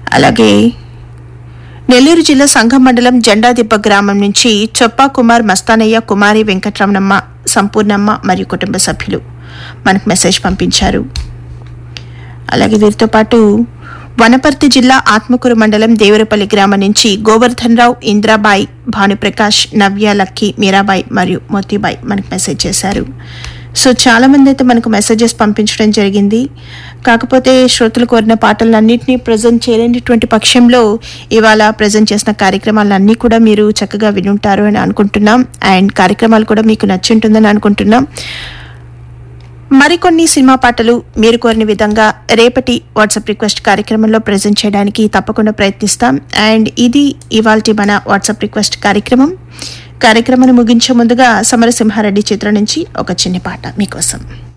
అలాగే నెల్లూరు జిల్లా సంఘం మండలం జెండాదిబ్బ గ్రామం నుంచి చొప్పా కుమార్ మస్తానయ్య కుమారి వెంకటరమణమ్మ సంపూర్ణమ్మ మరియు కుటుంబ సభ్యులు మనకు మెసేజ్ పంపించారు అలాగే వీరితో పాటు వనపర్తి జిల్లా ఆత్మకూరు మండలం దేవరపల్లి గ్రామం నుంచి గోవర్ధన్ రావు ఇంద్రాబాయి భానుప్రకాష్ నవ్య లక్కీ మీరాబాయి మరియు మోతీబాయి మనకు మెసేజ్ చేశారు సో చాలా మంది అయితే మనకు మెసేజెస్ పంపించడం జరిగింది కాకపోతే శ్రోతలు కోరిన పాటలన్నింటినీ ప్రజెంట్ చేయలేనటువంటి పక్షంలో ఇవాళ ప్రజెంట్ చేసిన కార్యక్రమాలన్నీ కూడా మీరు చక్కగా వినుంటారు అని అనుకుంటున్నాం అండ్ కార్యక్రమాలు కూడా మీకు నచ్చి ఉంటుందని అనుకుంటున్నాం మరికొన్ని సినిమా పాటలు మీరు కోరిన విధంగా రేపటి వాట్సాప్ రిక్వెస్ట్ కార్యక్రమంలో ప్రజెంట్ చేయడానికి తప్పకుండా ప్రయత్నిస్తాం అండ్ ఇది ఇవాల్టి మన వాట్సాప్ రిక్వెస్ట్ కార్యక్రమం కార్యక్రమాన్ని ముగించే ముందుగా సమరసింహారెడ్డి చిత్రం నుంచి ఒక చిన్న పాట మీకోసం